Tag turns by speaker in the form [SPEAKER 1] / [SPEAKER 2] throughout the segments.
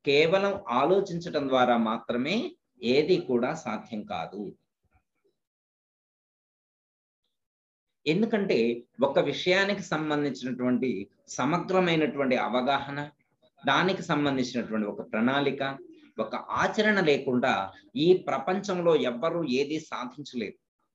[SPEAKER 1] కేవలం ఆలోచించటం ద్వారా మాత్రమే ఏది కూడా సాధ్యం కాదు ఎందుకంటే ఒక విషయానికి సంబంధించినటువంటి సమగ్రమైనటువంటి అవగాహన దానికి సంబంధించినటువంటి ఒక ప్రణాళిక ఒక ఆచరణ లేకుండా ఈ ప్రపంచంలో ఎవ్వరూ ఏది సాధించలేదు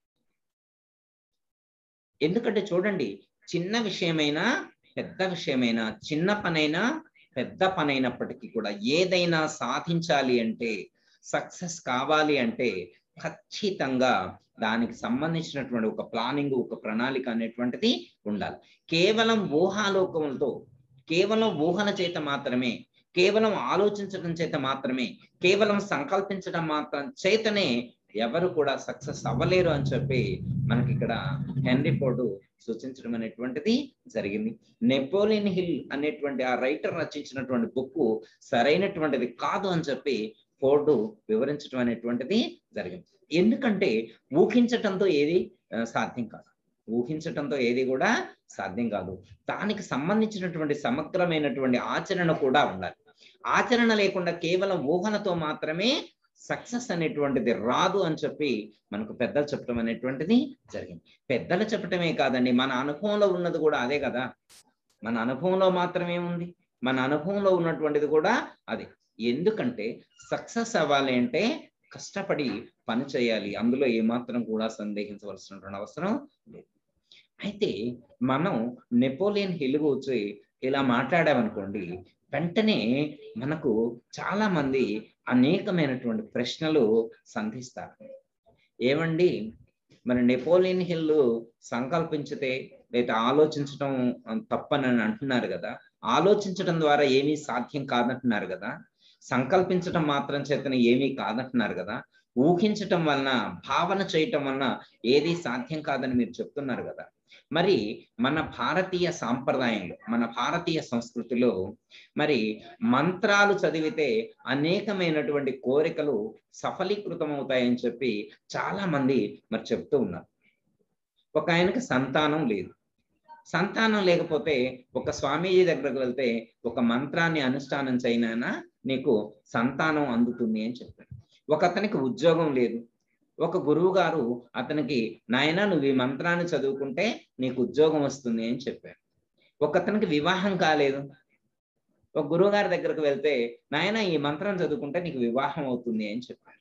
[SPEAKER 1] ఎందుకంటే చూడండి చిన్న విషయమైనా పెద్ద విషయమైనా చిన్న పనైనా పెద్ద పనైనప్పటికీ కూడా ఏదైనా సాధించాలి అంటే సక్సెస్ కావాలి అంటే ఖచ్చితంగా దానికి సంబంధించినటువంటి ఒక ప్లానింగ్ ఒక ప్రణాళిక అనేటువంటిది ఉండాలి కేవలం ఊహాలోకములతో కేవలం ఊహల చేత మాత్రమే కేవలం ఆలోచించడం చేత మాత్రమే కేవలం సంకల్పించడం మాత్రం చేతనే ఎవరు కూడా సక్సెస్ అవ్వలేరు అని చెప్పి మనకి ఇక్కడ హెన్రీ ఫోర్డు సూచించడం అనేటువంటిది జరిగింది నెపోలియన్ హిల్ అనేటువంటి ఆ రైటర్ రచించినటువంటి బుక్ సరైనటువంటిది కాదు అని చెప్పి ఫోర్డు వివరించడం అనేటువంటిది జరిగింది ఎందుకంటే ఊహించటంతో ఏది ఆ, సాధ్యం కాదు ఊహించటంతో ఏది కూడా సాధ్యం కాదు దానికి సంబంధించినటువంటి సమగ్రమైనటువంటి ఆచరణ కూడా ఉండాలి ఆచరణ లేకుండా కేవలం ఊహలతో మాత్రమే సక్సెస్ అనేటువంటిది రాదు అని చెప్పి మనకు పెద్దలు చెప్పడం అనేటువంటిది జరిగింది పెద్దలు చెప్పటమే కాదండి మన అనుభవంలో ఉన్నది కూడా అదే కదా మన అనుభవంలో మాత్రమే ఉంది మన అనుభవంలో ఉన్నటువంటిది కూడా అదే ఎందుకంటే సక్సెస్ అవ్వాలి అంటే కష్టపడి పని చేయాలి అందులో ఏమాత్రం కూడా సందేహించవలసినటువంటి అవసరం లేదు అయితే మనం నెపోలియన్ హిల్ వచ్చి ఇలా మాట్లాడామనుకోండి వెంటనే మనకు చాలా మంది అనేకమైనటువంటి ప్రశ్నలు సంధిస్తారు ఏమండి మరి నెపోలియన్ హిల్ సంకల్పించితే లేదా ఆలోచించడం తప్పని అంటున్నారు కదా ఆలోచించడం ద్వారా ఏమీ సాధ్యం కాదంటున్నారు కదా సంకల్పించడం మాత్రం చేతనే ఏమీ కాదంటున్నారు కదా ఊహించటం వలన భావన చేయటం వలన ఏది సాధ్యం కాదని మీరు చెప్తున్నారు కదా మరి మన భారతీయ సాంప్రదాయంలో మన భారతీయ సంస్కృతిలో మరి మంత్రాలు చదివితే అనేకమైనటువంటి కోరికలు సఫలీకృతం అవుతాయని చెప్పి చాలా మంది మరి చెప్తూ ఉన్నారు ఒక ఆయనకి సంతానం లేదు సంతానం లేకపోతే ఒక స్వామీజీ దగ్గరకు వెళ్తే ఒక మంత్రాన్ని అనుష్ఠానం చేయనైనా నీకు సంతానం అందుతుంది అని చెప్పారు ఒక అతనికి ఉద్యోగం లేదు ఒక గురువు గారు అతనికి నాయన నువ్వు ఈ మంత్రాన్ని చదువుకుంటే నీకు ఉద్యోగం వస్తుంది అని చెప్పారు ఒక అతనికి వివాహం కాలేదు ఒక గురువు గారి దగ్గరకు వెళ్తే నాయన ఈ మంత్రం చదువుకుంటే నీకు వివాహం అవుతుంది అని చెప్పారు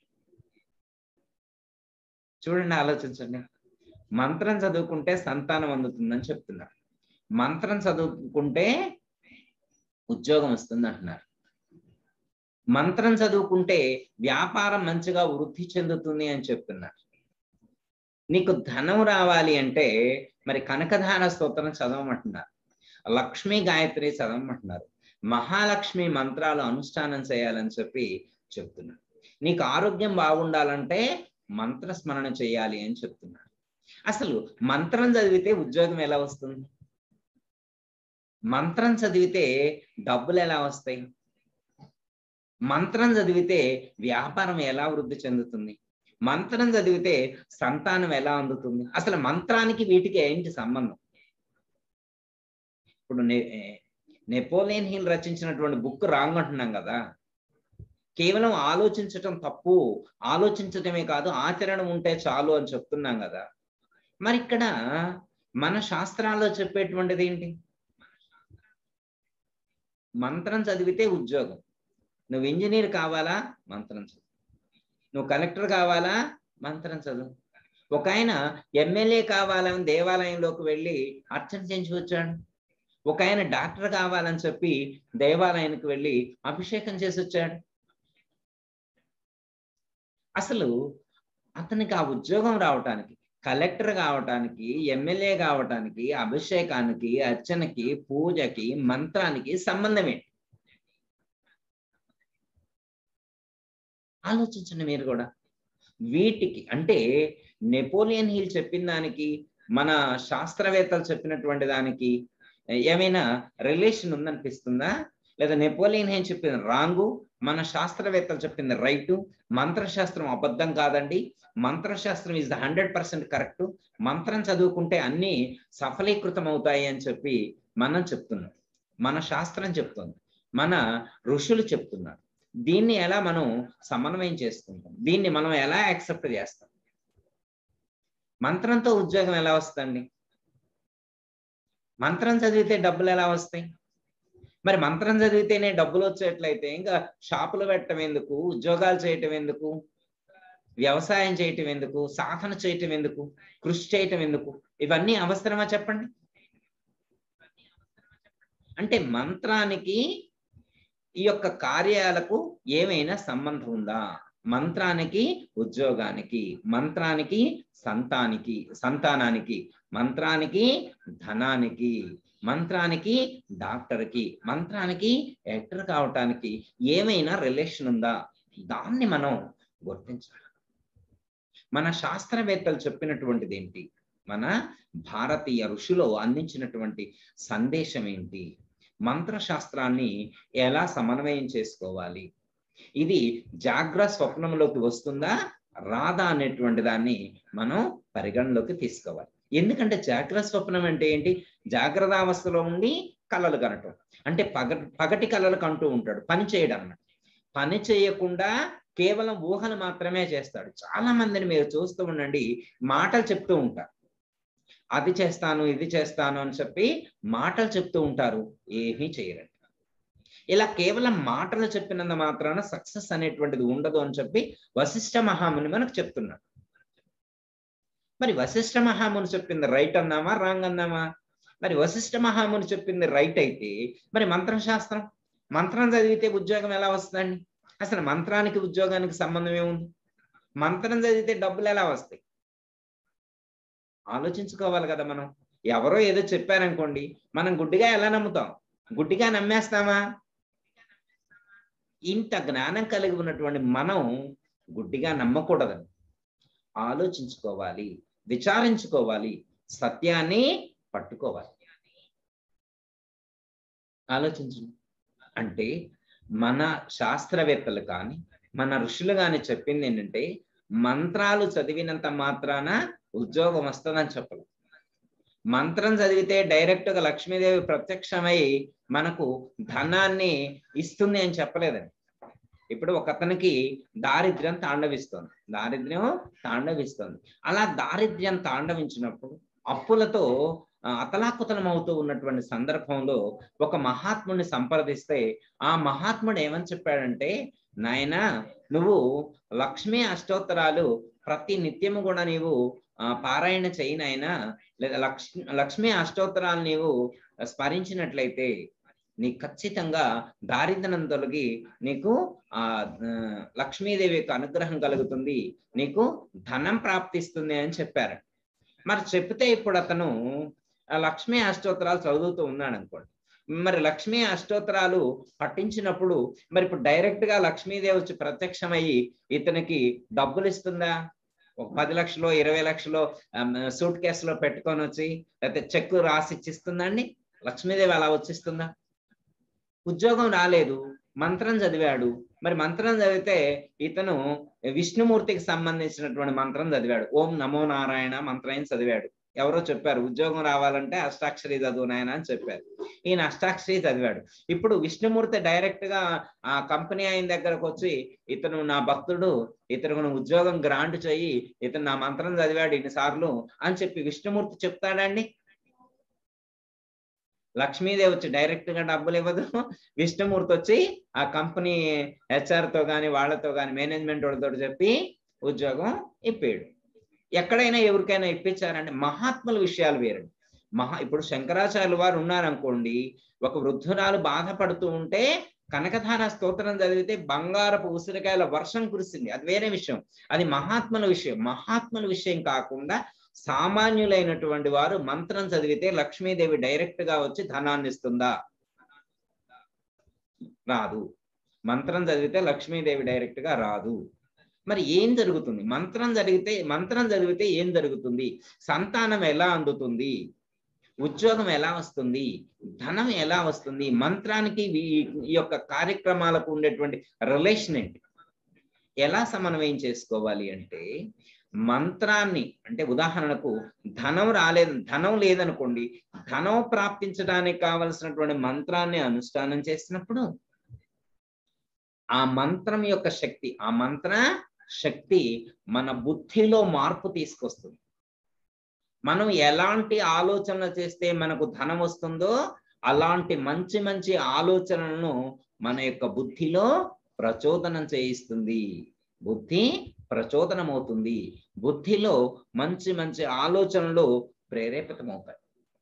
[SPEAKER 1] చూడండి ఆలోచించండి మంత్రం చదువుకుంటే సంతానం అందుతుందని చెప్తున్నారు మంత్రం చదువుకుంటే ఉద్యోగం వస్తుంది అంటున్నారు మంత్రం చదువుకుంటే వ్యాపారం మంచిగా వృద్ధి చెందుతుంది అని చెప్తున్నారు నీకు ధనం రావాలి అంటే మరి కనకధార స్తోత్రం చదవమంటున్నారు లక్ష్మీ గాయత్రి చదవమంటున్నారు మహాలక్ష్మి మంత్రాలు అనుష్ఠానం చేయాలని చెప్పి చెప్తున్నారు నీకు ఆరోగ్యం బాగుండాలంటే మంత్ర స్మరణ చేయాలి అని చెప్తున్నారు అసలు మంత్రం చదివితే ఉద్యోగం ఎలా వస్తుంది మంత్రం చదివితే డబ్బులు ఎలా వస్తాయి మంత్రం చదివితే వ్యాపారం ఎలా వృద్ధి చెందుతుంది మంత్రం చదివితే సంతానం ఎలా అందుతుంది అసలు మంత్రానికి వీటికి ఏంటి సంబంధం ఇప్పుడు నెపోలియన్ హిల్ రచించినటువంటి బుక్ రాంగ్ అంటున్నాం కదా కేవలం ఆలోచించటం తప్పు ఆలోచించటమే కాదు ఆచరణ ఉంటే చాలు అని చెప్తున్నాం కదా మరి ఇక్కడ మన శాస్త్రాల్లో చెప్పేటువంటిది ఏంటి మంత్రం చదివితే ఉద్యోగం నువ్వు ఇంజనీర్ కావాలా మంత్రం చదువు నువ్వు కలెక్టర్ కావాలా మంత్రం చదువు ఒక ఆయన ఎమ్మెల్యే కావాలని దేవాలయంలోకి వెళ్ళి అర్చన చేయించి వచ్చాడు ఒక ఆయన డాక్టర్ కావాలని చెప్పి దేవాలయానికి వెళ్ళి అభిషేకం చేసి వచ్చాడు అసలు అతనికి ఆ ఉద్యోగం రావటానికి కలెక్టర్ కావటానికి ఎమ్మెల్యే కావటానికి అభిషేకానికి అర్చనకి పూజకి మంత్రానికి సంబంధం ఏంటి ఆలోచించండి మీరు కూడా వీటికి అంటే నెపోలియన్ హిల్ చెప్పిన దానికి మన శాస్త్రవేత్తలు చెప్పినటువంటి దానికి ఏమైనా రిలేషన్ ఉందనిపిస్తుందా లేదా నెపోలియన్ హిల్ చెప్పింది రాంగు మన శాస్త్రవేత్తలు చెప్పింది రైటు మంత్రశాస్త్రం అబద్ధం కాదండి మంత్రశాస్త్రం is the hundred percent correct మంత్రం చదువుకుంటే అన్ని సఫలీకృతం అవుతాయి అని చెప్పి మనం చెప్తున్నాం మన శాస్త్రం చెప్తుంది మన ఋషులు చెప్తున్నారు దీన్ని ఎలా మనం సమన్వయం చేసుకుంటాం దీన్ని మనం ఎలా యాక్సెప్ట్ చేస్తాం మంత్రంతో ఉద్యోగం ఎలా వస్తుందండి మంత్రం చదివితే డబ్బులు ఎలా వస్తాయి మరి మంత్రం చదివితేనే డబ్బులు వచ్చేట్లయితే ఇంకా షాపులు పెట్టడం ఎందుకు ఉద్యోగాలు చేయటం ఎందుకు వ్యవసాయం చేయటం ఎందుకు సాధన చేయటం ఎందుకు కృషి చేయటం ఎందుకు ఇవన్నీ అవసరమా చెప్పండి అంటే మంత్రానికి ఈ యొక్క కార్యాలకు ఏమైనా సంబంధం ఉందా మంత్రానికి ఉద్యోగానికి మంత్రానికి సంతానికి సంతానానికి మంత్రానికి ధనానికి మంత్రానికి డాక్టర్కి మంత్రానికి యాక్టర్ కావటానికి ఏమైనా రిలేషన్ ఉందా దాన్ని మనం గుర్తించాలి మన శాస్త్రవేత్తలు చెప్పినటువంటిది ఏంటి మన భారతీయ ఋషులు అందించినటువంటి సందేశం ఏంటి మంత్రశాస్త్రాన్ని ఎలా సమన్వయం చేసుకోవాలి ఇది జాగ్ర స్వప్నంలోకి వస్తుందా రాదా అనేటువంటి దాన్ని మనం పరిగణలోకి తీసుకోవాలి ఎందుకంటే జాగ్రత్త స్వప్నం అంటే ఏంటి జాగ్రత్త అవస్థలో ఉండి కళలు కనటం అంటే పగ పగటి కళలు కంటూ ఉంటాడు పని చేయడం అన్నమాట పని చేయకుండా కేవలం ఊహలు మాత్రమే చేస్తాడు చాలా మందిని మీరు చూస్తూ ఉండండి మాటలు చెప్తూ ఉంటారు అది చేస్తాను ఇది చేస్తాను అని చెప్పి మాటలు చెప్తూ ఉంటారు ఏమీ చేయరండి ఇలా కేవలం మాటలు చెప్పినంత మాత్రాన సక్సెస్ అనేటువంటిది ఉండదు అని చెప్పి వశిష్ఠ మహాముని మనకు చెప్తున్నాడు మరి వశిష్ఠ మహాముని చెప్పింది రైట్ అన్నామా రాంగ్ అన్నామా మరి వశిష్ఠ మహాముని చెప్పింది రైట్ అయితే మరి మంత్రశాస్త్రం మంత్రం చదివితే ఉద్యోగం ఎలా వస్తుందండి అసలు మంత్రానికి ఉద్యోగానికి సంబంధం ఏముంది మంత్రం చదివితే డబ్బులు ఎలా వస్తాయి ఆలోచించుకోవాలి కదా మనం ఎవరో ఏదో చెప్పారనుకోండి మనం గుడ్డిగా ఎలా నమ్ముతాం గుడ్డిగా నమ్మేస్తామా ఇంత జ్ఞానం కలిగి ఉన్నటువంటి మనం గుడ్డిగా నమ్మకూడదని ఆలోచించుకోవాలి విచారించుకోవాలి సత్యాన్ని పట్టుకోవాలి ఆలోచించు అంటే మన శాస్త్రవేత్తలు కానీ మన ఋషులు కానీ చెప్పింది ఏంటంటే మంత్రాలు చదివినంత మాత్రాన ఉద్యోగం వస్తుందని చెప్పలేదు మంత్రం చదివితే డైరెక్ట్ గా లక్ష్మీదేవి ప్రత్యక్షమై మనకు ధనాన్ని ఇస్తుంది అని చెప్పలేదండి ఇప్పుడు ఒక అతనికి దారిద్ర్యం తాండవిస్తోంది దారిద్ర్యం తాండవిస్తోంది అలా దారిద్ర్యం తాండవించినప్పుడు అప్పులతో అతలాకుతలం అవుతూ ఉన్నటువంటి సందర్భంలో ఒక మహాత్ముడిని సంప్రదిస్తే ఆ మహాత్ముడు ఏమని చెప్పాడంటే నాయన నువ్వు లక్ష్మీ అష్టోత్తరాలు ప్రతి నిత్యము కూడా నీవు పారాయణ చేయనైనా లేదా లక్ష్మి లక్ష్మీ అష్టోత్తరాలు నీవు స్మరించినట్లయితే నీ ఖచ్చితంగా దారిద్ర్యం తొలగి నీకు ఆ లక్ష్మీదేవి యొక్క అనుగ్రహం కలుగుతుంది నీకు ధనం ప్రాప్తిస్తుంది అని చెప్పారు మరి చెప్తే ఇప్పుడు అతను లక్ష్మీ అష్టోత్తరాలు చదువుతూ ఉన్నాడు అనుకోండి మరి లక్ష్మీ అష్టోత్తరాలు పట్టించినప్పుడు మరి ఇప్పుడు డైరెక్ట్ గా లక్ష్మీదేవి వచ్చి ప్రత్యక్షమయ్యి ఇతనికి డబ్బులు ఇస్తుందా ఒక పది లక్షలు ఇరవై లక్షలు సూట్ కేసులో పెట్టుకొని వచ్చి లేకపోతే చెక్కు రాసి ఇచ్చిస్తుందండి లక్ష్మీదేవి అలా వచ్చిస్తుందా ఉద్యోగం రాలేదు మంత్రం చదివాడు మరి మంత్రం చదివితే ఇతను విష్ణుమూర్తికి సంబంధించినటువంటి మంత్రం చదివాడు ఓం నమో నారాయణ మంత్రాన్ని చదివాడు ఎవరో చెప్పారు ఉద్యోగం రావాలంటే అష్టాక్షరి చదువు నాయన అని చెప్పారు ఈయన అష్టాక్షరి చదివాడు ఇప్పుడు విష్ణుమూర్తి డైరెక్ట్ గా ఆ కంపెనీ ఆయన దగ్గరకు వచ్చి ఇతను నా భక్తుడు ఇతను ఉద్యోగం గ్రాంట్ చెయ్యి ఇతను నా మంత్రం చదివాడు ఇన్నిసార్లు అని చెప్పి విష్ణుమూర్తి చెప్తాడండి లక్ష్మీదేవి వచ్చి డైరెక్ట్ గా డబ్బులు ఇవ్వదు విష్ణుమూర్తి వచ్చి ఆ కంపెనీ హెచ్ఆర్ తో కానీ వాళ్ళతో కానీ మేనేజ్మెంట్ వాళ్ళతో చెప్పి ఉద్యోగం ఇప్పాడు ఎక్కడైనా ఎవరికైనా ఇప్పించారంటే మహాత్ముల విషయాలు వేరండి మహా ఇప్పుడు శంకరాచార్యులు వారు ఉన్నారనుకోండి ఒక వృద్ధురాలు బాధపడుతూ ఉంటే కనకధార స్తోత్రం చదివితే బంగారపు ఉసిరికాయల వర్షం కురిసింది అది వేరే విషయం అది మహాత్ముల విషయం మహాత్ముల విషయం కాకుండా సామాన్యులైనటువంటి వారు మంత్రం చదివితే లక్ష్మీదేవి డైరెక్ట్ గా వచ్చి ధనాన్ని ఇస్తుందా రాదు మంత్రం చదివితే లక్ష్మీదేవి డైరెక్ట్ గా రాదు మరి ఏం జరుగుతుంది మంత్రం జరిగితే మంత్రం చదివితే ఏం జరుగుతుంది సంతానం ఎలా అందుతుంది ఉద్యోగం ఎలా వస్తుంది ధనం ఎలా వస్తుంది మంత్రానికి ఈ యొక్క కార్యక్రమాలకు ఉండేటువంటి రిలేషన్ ఏంటి ఎలా సమన్వయం చేసుకోవాలి అంటే మంత్రాన్ని అంటే ఉదాహరణకు ధనం రాలేదు ధనం లేదనుకోండి ధనం ప్రాప్తించడానికి కావలసినటువంటి మంత్రాన్ని అనుష్ఠానం చేసినప్పుడు ఆ మంత్రం యొక్క శక్తి ఆ మంత్ర శక్తి మన బుద్ధిలో మార్పు తీసుకొస్తుంది మనం ఎలాంటి ఆలోచనలు చేస్తే మనకు ధనం వస్తుందో అలాంటి మంచి మంచి ఆలోచనలను మన యొక్క బుద్ధిలో ప్రచోదనం చేయిస్తుంది బుద్ధి ప్రచోదనమవుతుంది బుద్ధిలో మంచి మంచి ఆలోచనలు ప్రేరేపితమవుతాయి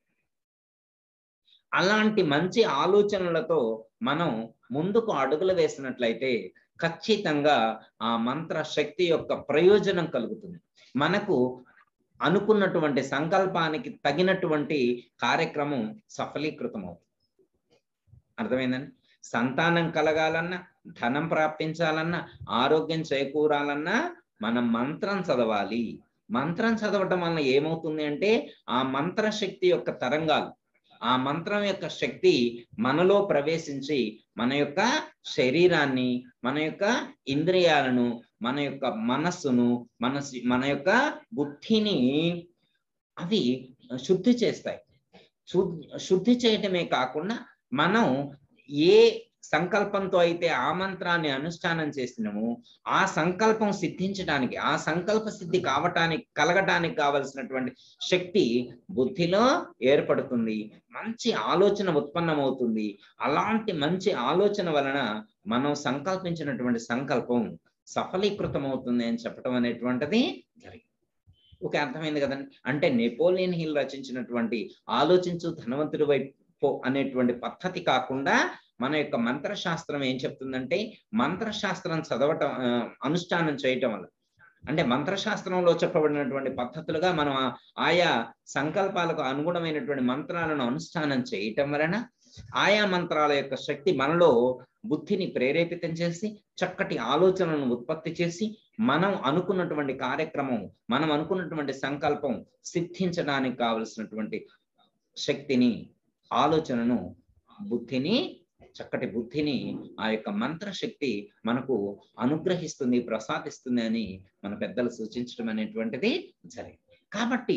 [SPEAKER 1] అలాంటి మంచి ఆలోచనలతో మనం ముందుకు అడుగులు వేసినట్లయితే ఖచ్చితంగా ఆ మంత్ర శక్తి యొక్క ప్రయోజనం కలుగుతుంది మనకు అనుకున్నటువంటి సంకల్పానికి తగినటువంటి కార్యక్రమం సఫలీకృతం అవుతుంది అర్థమైందండి సంతానం కలగాలన్నా ధనం ప్రాప్తించాలన్నా ఆరోగ్యం చేకూరాలన్నా మనం మంత్రం చదవాలి మంత్రం చదవటం వలన ఏమవుతుంది అంటే ఆ మంత్ర శక్తి యొక్క తరంగాలు ఆ మంత్రం యొక్క శక్తి మనలో ప్రవేశించి మన యొక్క శరీరాన్ని మన యొక్క ఇంద్రియాలను మన యొక్క మనస్సును మన మన యొక్క బుద్ధిని అవి శుద్ధి చేస్తాయి శుద్ధి చేయటమే కాకుండా మనం ఏ సంకల్పంతో అయితే ఆ మంత్రాన్ని అనుష్ఠానం చేసినామో ఆ సంకల్పం సిద్ధించడానికి ఆ సంకల్ప సిద్ధి కావటానికి కలగటానికి కావలసినటువంటి శక్తి బుద్ధిలో ఏర్పడుతుంది మంచి ఆలోచన ఉత్పన్నమవుతుంది అలాంటి మంచి ఆలోచన వలన మనం సంకల్పించినటువంటి సంకల్పం సఫలీకృతం అవుతుంది అని చెప్పడం అనేటువంటిది జరిగింది ఒక అర్థమైంది కదండి అంటే నెపోలియన్ హిల్ రచించినటువంటి ఆలోచించు ధనవంతుడి వైపు అనేటువంటి పద్ధతి కాకుండా మన యొక్క మంత్రశాస్త్రం ఏం చెప్తుందంటే మంత్రశాస్త్రం చదవటం అనుష్ఠానం చేయటం వల్ల అంటే మంత్రశాస్త్రంలో చెప్పబడినటువంటి పద్ధతులుగా మనం ఆయా సంకల్పాలకు అనుగుణమైనటువంటి మంత్రాలను అనుష్ఠానం చేయటం వలన ఆయా మంత్రాల యొక్క శక్తి మనలో బుద్ధిని ప్రేరేపితం చేసి చక్కటి ఆలోచనలను ఉత్పత్తి చేసి మనం అనుకున్నటువంటి కార్యక్రమం మనం అనుకున్నటువంటి సంకల్పం సిద్ధించడానికి కావలసినటువంటి శక్తిని ఆలోచనను బుద్ధిని చక్కటి బుద్ధిని ఆ యొక్క మంత్రశక్తి మనకు అనుగ్రహిస్తుంది ప్రసాదిస్తుంది అని మన పెద్దలు సూచించడం అనేటువంటిది జరిగింది కాబట్టి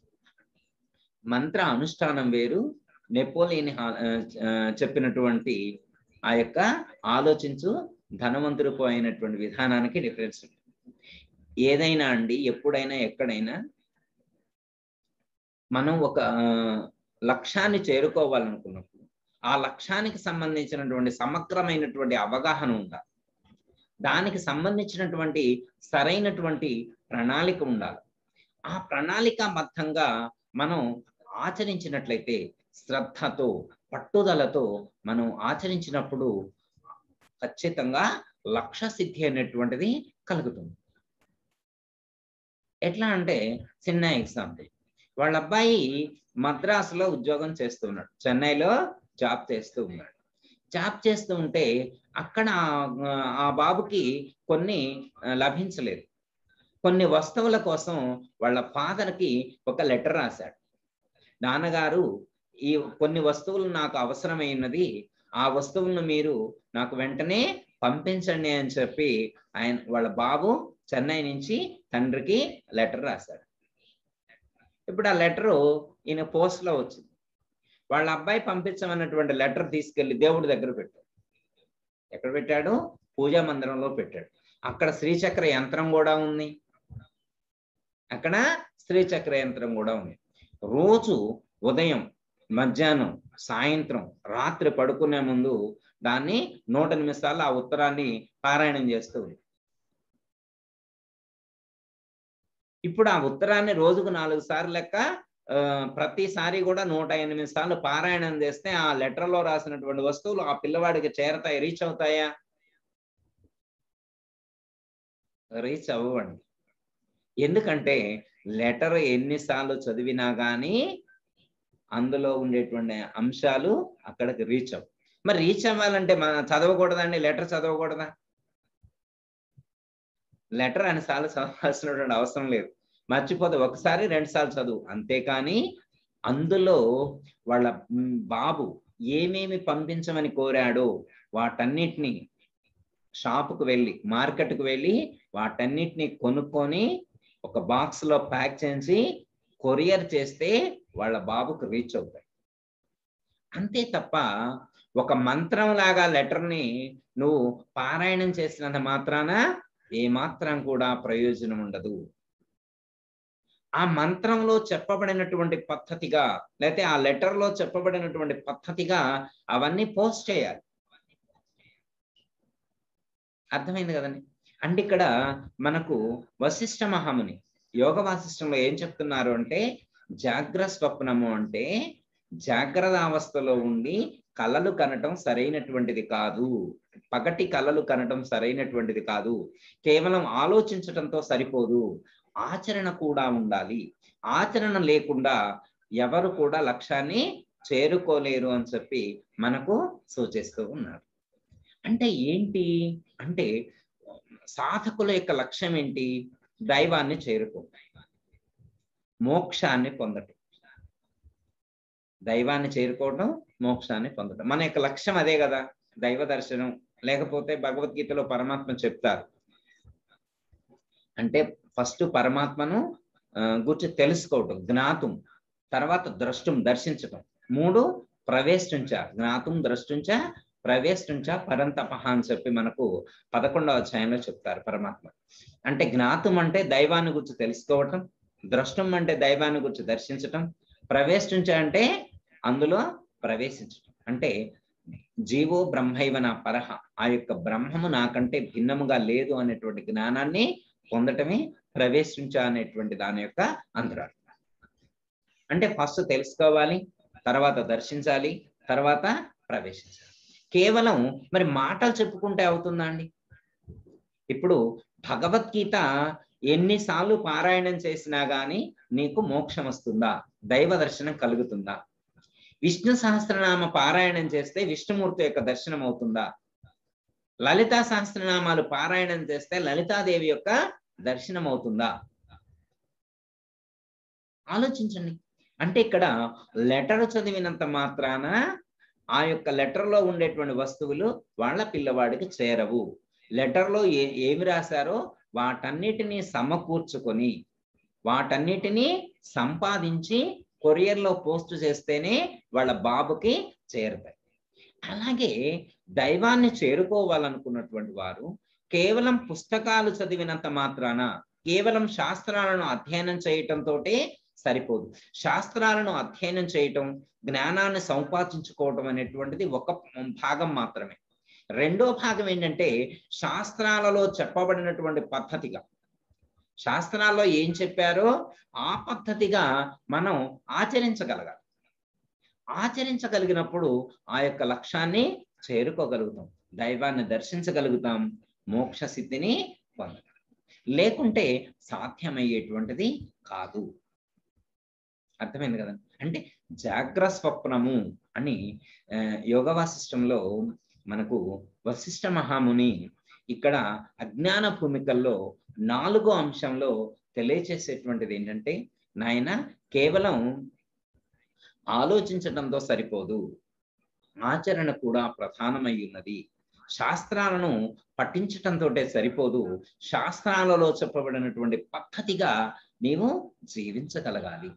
[SPEAKER 1] మంత్ర అనుష్ఠానం వేరు నెపోలియన్ చెప్పినటువంటి ఆ యొక్క ఆలోచించు ధనవంతుడికి అయినటువంటి విధానానికి డిఫరెన్స్ ఉంటుంది ఏదైనా అండి ఎప్పుడైనా ఎక్కడైనా మనం ఒక లక్ష్యాన్ని చేరుకోవాలనుకున్నప్పుడు ఆ లక్ష్యానికి సంబంధించినటువంటి సమగ్రమైనటువంటి అవగాహన ఉండాలి దానికి సంబంధించినటువంటి సరైనటువంటి ప్రణాళిక ఉండాలి ఆ ప్రణాళికాబద్ధంగా మనం ఆచరించినట్లయితే శ్రద్ధతో పట్టుదలతో మనం ఆచరించినప్పుడు ఖచ్చితంగా లక్ష్య సిద్ధి అనేటువంటిది కలుగుతుంది ఎట్లా అంటే చిన్న ఎగ్జాంపుల్ వాళ్ళ అబ్బాయి మద్రాసులో ఉద్యోగం చేస్తున్నాడు చెన్నైలో జాబ్ చేస్తూ ఉన్నాడు జాబ్ చేస్తూ ఉంటే అక్కడ ఆ బాబుకి కొన్ని లభించలేదు కొన్ని వస్తువుల కోసం వాళ్ళ ఫాదర్కి ఒక లెటర్ రాశాడు నాన్నగారు ఈ కొన్ని వస్తువులు నాకు అవసరమైనది ఆ వస్తువులను మీరు నాకు వెంటనే పంపించండి అని చెప్పి ఆయన వాళ్ళ బాబు చెన్నై నుంచి తండ్రికి లెటర్ రాశాడు ఇప్పుడు ఆ లెటరు ఈయన పోస్ట్లో వచ్చింది వాళ్ళ అబ్బాయి పంపించమన్నటువంటి లెటర్ తీసుకెళ్లి దేవుడి దగ్గర పెట్టాడు ఎక్కడ పెట్టాడు పూజా మందిరంలో పెట్టాడు అక్కడ శ్రీచక్ర యంత్రం కూడా ఉంది అక్కడ శ్రీచక్ర యంత్రం కూడా ఉంది రోజు ఉదయం మధ్యాహ్నం సాయంత్రం రాత్రి పడుకునే ముందు దాన్ని నూట నిమిషాలు ఆ ఉత్తరాన్ని పారాయణం చేస్తూ ఉంది ఇప్పుడు ఆ ఉత్తరాన్ని రోజుకు నాలుగు సార్లు లెక్క ప్రతిసారి కూడా నూట ఎనిమిది సార్లు పారాయణం చేస్తే ఆ లెటర్లో రాసినటువంటి వస్తువులు ఆ పిల్లవాడికి చేరతాయి రీచ్ అవుతాయా రీచ్ అవ్వండి ఎందుకంటే లెటర్ ఎన్నిసార్లు చదివినా కానీ అందులో ఉండేటువంటి అంశాలు అక్కడికి రీచ్ అవ్వు మరి రీచ్ అవ్వాలంటే మన చదవకూడదండి లెటర్ చదవకూడదా లెటర్ అన్నిసార్లు చదవాల్సినటువంటి అవసరం లేదు మర్చిపోతే ఒకసారి రెండు సార్లు చదువు అంతేకాని అందులో వాళ్ళ బాబు ఏమేమి పంపించమని కోరాడో వాటన్నిటిని షాపుకు వెళ్ళి మార్కెట్కు వెళ్ళి వాటన్నిటిని కొనుక్కొని ఒక బాక్స్ లో ప్యాక్ చేసి కొరియర్ చేస్తే వాళ్ళ బాబుకు రీచ్ అవుతాయి అంతే తప్ప ఒక మంత్రం లాగా లెటర్ని నువ్వు పారాయణం చేసినంత మాత్రాన ఏమాత్రం కూడా ప్రయోజనం ఉండదు ఆ మంత్రంలో చెప్పబడినటువంటి పద్ధతిగా లేకపోతే ఆ లెటర్లో చెప్పబడినటువంటి పద్ధతిగా అవన్నీ పోస్ట్ చేయాలి అర్థమైంది కదండి అంటే ఇక్కడ మనకు వశిష్ఠ మహాముని యోగ వాసిష్టంలో ఏం చెప్తున్నారు అంటే జాగ్ర స్వప్నము అంటే జాగ్రత్త అవస్థలో ఉండి కళలు కనటం సరైనటువంటిది కాదు పగటి కళలు కనటం సరైనటువంటిది కాదు కేవలం ఆలోచించటంతో సరిపోదు ఆచరణ కూడా ఉండాలి ఆచరణ లేకుండా ఎవరు కూడా లక్ష్యాన్ని చేరుకోలేరు అని చెప్పి మనకు సూచిస్తూ ఉన్నారు అంటే ఏంటి అంటే సాధకుల యొక్క లక్ష్యం ఏంటి దైవాన్ని చేరుకో మోక్షాన్ని పొందటం దైవాన్ని చేరుకోవడం మోక్షాన్ని పొందడం మన యొక్క లక్ష్యం అదే కదా దైవ దర్శనం లేకపోతే భగవద్గీతలో పరమాత్మ చెప్తారు అంటే ఫస్ట్ పరమాత్మను గురించి తెలుసుకోవటం జ్ఞాతం తర్వాత ద్రష్టం దర్శించటం మూడు ప్రవేశించ జ్ఞాతం ద్రష్టుంచ ప్రవేశించ పరంతపహ అని చెప్పి మనకు పదకొండవ అధ్యాయంలో చెప్తారు పరమాత్మ అంటే జ్ఞాతం అంటే దైవాన్ని గురించి తెలుసుకోవటం ద్రష్టం అంటే దైవాన్ని గురించి దర్శించటం ప్రవేశించ అంటే అందులో ప్రవేశించటం అంటే జీవో బ్రహ్మైవ నా పరహ ఆ యొక్క బ్రహ్మము నాకంటే భిన్నముగా లేదు అనేటువంటి జ్ఞానాన్ని పొందటమే ప్రవేశించ అనేటువంటి దాని యొక్క అంతరార్థం అంటే ఫస్ట్ తెలుసుకోవాలి తర్వాత దర్శించాలి తర్వాత ప్రవేశించాలి కేవలం మరి మాటలు చెప్పుకుంటే అవుతుందా అండి ఇప్పుడు భగవద్గీత ఎన్నిసార్లు పారాయణం చేసినా గాని నీకు మోక్షం వస్తుందా దైవ దర్శనం కలుగుతుందా విష్ణు సహస్రనామ పారాయణం చేస్తే విష్ణుమూర్తి యొక్క దర్శనం అవుతుందా లలితా సహస్రనామాలు పారాయణం చేస్తే లలితాదేవి యొక్క దర్శనం అవుతుందా ఆలోచించండి అంటే ఇక్కడ లెటర్ చదివినంత మాత్రాన ఆ యొక్క లెటర్లో ఉండేటువంటి వస్తువులు వాళ్ళ పిల్లవాడికి చేరవు లెటర్లో ఏ ఏమి రాశారో వాటన్నిటినీ సమకూర్చుకొని వాటన్నిటినీ సంపాదించి కొరియర్లో పోస్ట్ చేస్తేనే వాళ్ళ బాబుకి చేరుతాయి అలాగే దైవాన్ని చేరుకోవాలనుకున్నటువంటి వారు కేవలం పుస్తకాలు చదివినంత మాత్రాన కేవలం శాస్త్రాలను అధ్యయనం చేయటంతో సరిపోదు శాస్త్రాలను అధ్యయనం చేయటం జ్ఞానాన్ని సంపాదించుకోవటం అనేటువంటిది ఒక భాగం మాత్రమే రెండో భాగం ఏంటంటే శాస్త్రాలలో చెప్పబడినటువంటి పద్ధతిగా శాస్త్రాల్లో ఏం చెప్పారో ఆ పద్ధతిగా మనం ఆచరించగలగాలి ఆచరించగలిగినప్పుడు ఆ యొక్క లక్ష్యాన్ని చేరుకోగలుగుతాం దైవాన్ని దర్శించగలుగుతాం మోక్ష సిద్ధిని పొందగలం లేకుంటే సాధ్యమయ్యేటువంటిది కాదు అర్థమైంది కదా అంటే జాగ్ర స్వప్నము అని యోగ వాసిష్టంలో మనకు వశిష్ఠ మహాముని ఇక్కడ అజ్ఞాన భూమికల్లో నాలుగో అంశంలో తెలియచేసేటువంటిది ఏంటంటే నాయన కేవలం ఆలోచించడంతో సరిపోదు ఆచరణ కూడా ప్రధానమై ఉన్నది శాస్త్రాలను పఠించటంతో సరిపోదు శాస్త్రాలలో చెప్పబడినటువంటి పద్ధతిగా నీవు జీవించగలగాలి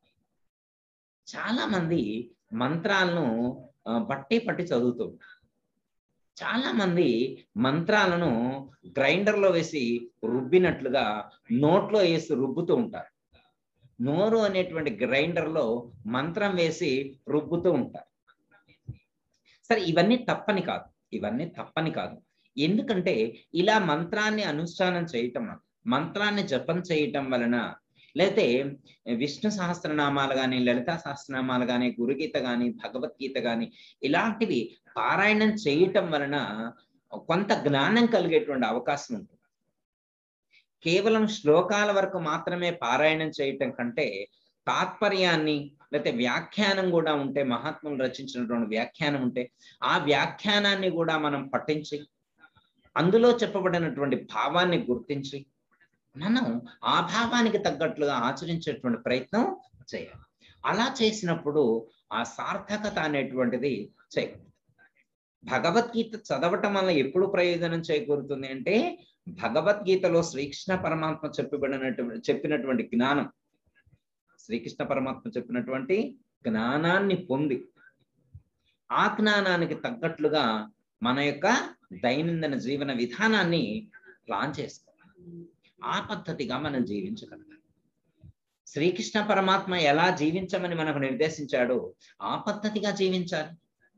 [SPEAKER 1] చాలా మంది మంత్రాలను బట్టి పట్టి చదువుతూ చాలా మంది మంత్రాలను గ్రైండర్లో వేసి రుబ్బినట్లుగా నోట్లో వేసి రుబ్బుతూ ఉంటారు నోరు అనేటువంటి గ్రైండర్లో మంత్రం వేసి రుబ్బుతూ ఉంటారు సరే ఇవన్నీ తప్పని కాదు ఇవన్నీ తప్పని కాదు ఎందుకంటే ఇలా మంత్రాన్ని అనుష్ఠానం చేయటం మంత్రాన్ని జపం చేయటం వలన లేతే విష్ణు సహస్రనామాలు కానీ లలితా సహస్రనామాలు కానీ గురుగీత కానీ భగవద్గీత కానీ ఇలాంటివి పారాయణం చేయటం వలన కొంత జ్ఞానం కలిగేటువంటి అవకాశం ఉంటుంది కేవలం శ్లోకాల వరకు మాత్రమే పారాయణం చేయటం కంటే తాత్పర్యాన్ని లేకపోతే వ్యాఖ్యానం కూడా ఉంటే మహాత్ములు రచించినటువంటి వ్యాఖ్యానం ఉంటే ఆ వ్యాఖ్యానాన్ని కూడా మనం పఠించి అందులో చెప్పబడినటువంటి భావాన్ని గుర్తించి మనం ఆ భావానికి తగ్గట్లుగా ఆచరించేటువంటి ప్రయత్నం చేయాలి అలా చేసినప్పుడు ఆ సార్థకత అనేటువంటిది చేయగలుగుతాం భగవద్గీత చదవటం వల్ల ఎప్పుడు ప్రయోజనం చేకూరుతుంది అంటే భగవద్గీతలో శ్రీకృష్ణ పరమాత్మ చెప్పబడినటువంటి చెప్పినటువంటి జ్ఞానం శ్రీకృష్ణ పరమాత్మ చెప్పినటువంటి జ్ఞానాన్ని పొంది ఆ జ్ఞానానికి తగ్గట్లుగా మన యొక్క దైనందిన జీవన విధానాన్ని ప్లాన్ చేసుకోవాలి ఆ పద్ధతిగా మనం జీవించగలగాలి శ్రీకృష్ణ పరమాత్మ ఎలా జీవించమని మనకు నిర్దేశించాడో ఆ పద్ధతిగా జీవించాలి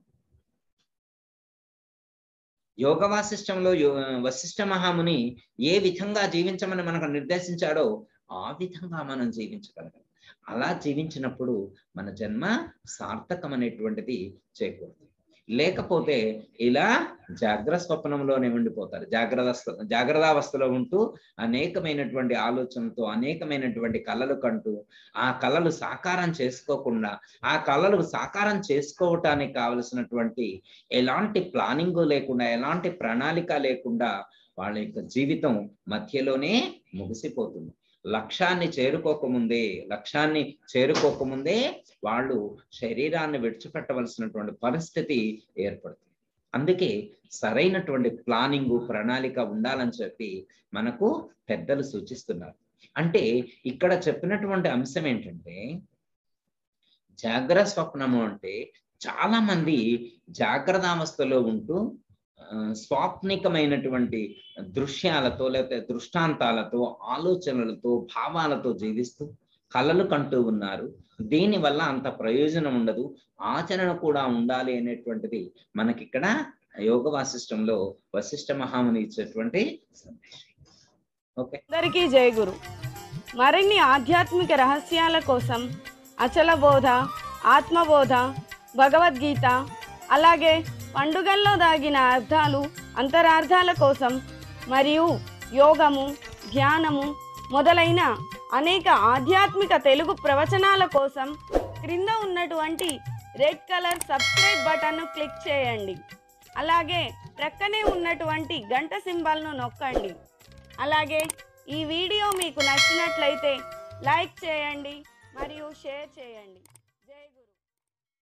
[SPEAKER 1] యోగ వాసిష్టంలో యో- వశిష్ఠ మహాముని ఏ విధంగా జీవించమని మనకు నిర్దేశించాడో ఆ విధంగా మనం జీవించగలగాలి అలా జీవించినప్పుడు మన జన్మ సార్థకమనేటువంటిది చేకూరుతుంది లేకపోతే ఇలా జాగ్రత్త స్వప్నంలోనే ఉండిపోతారు జాగ్రత్త జాగ్రత్తావస్థలో ఉంటూ అనేకమైనటువంటి ఆలోచనలతో అనేకమైనటువంటి కళలు కంటూ ఆ కళలు సాకారం చేసుకోకుండా ఆ కళలు సాకారం చేసుకోవటానికి కావలసినటువంటి ఎలాంటి ప్లానింగ్ లేకుండా ఎలాంటి ప్రణాళిక లేకుండా వాళ్ళ యొక్క జీవితం మధ్యలోనే ముగిసిపోతుంది లక్ష్యాన్ని చేరుకోకముందే లక్ష్యాన్ని చేరుకోకముందే వాళ్ళు శరీరాన్ని విడిచిపెట్టవలసినటువంటి పరిస్థితి ఏర్పడుతుంది అందుకే సరైనటువంటి ప్లానింగ్ ప్రణాళిక ఉండాలని చెప్పి మనకు పెద్దలు సూచిస్తున్నారు అంటే ఇక్కడ చెప్పినటువంటి అంశం ఏంటంటే జాగ్రత్త స్వప్నము అంటే చాలా మంది జాగ్రత్త అవస్థలో ఉంటూ ఆ, స్వాప్నికమైనటువంటి దృశ్యాలతో లేకపోతే దృష్టాంతాలతో ఆలోచనలతో భావాలతో జీవిస్తూ కళలు కంటూ ఉన్నారు దీని వల్ల అంత ప్రయోజనం ఉండదు ఆచరణ కూడా ఉండాలి అనేటువంటిది మనకిక్కడ యోగ వాసిష్టంలో వశిష్ఠ మహాముని ఇచ్చేటువంటి సందేశం ఓకే
[SPEAKER 2] అందరికీ జయ గురు మరిన్ని ఆధ్యాత్మిక రహస్యాల కోసం అచల బోధ ఆత్మబోధ భగవద్గీత అలాగే పండుగల్లో దాగిన అర్థాలు అంతరార్థాల కోసం మరియు యోగము ధ్యానము మొదలైన అనేక ఆధ్యాత్మిక తెలుగు ప్రవచనాల కోసం క్రింద ఉన్నటువంటి రెడ్ కలర్ సబ్స్క్రైబ్ బటన్ను క్లిక్ చేయండి అలాగే ప్రక్కనే ఉన్నటువంటి గంట సింబల్ను నొక్కండి అలాగే ఈ వీడియో మీకు నచ్చినట్లయితే లైక్ చేయండి మరియు షేర్ చేయండి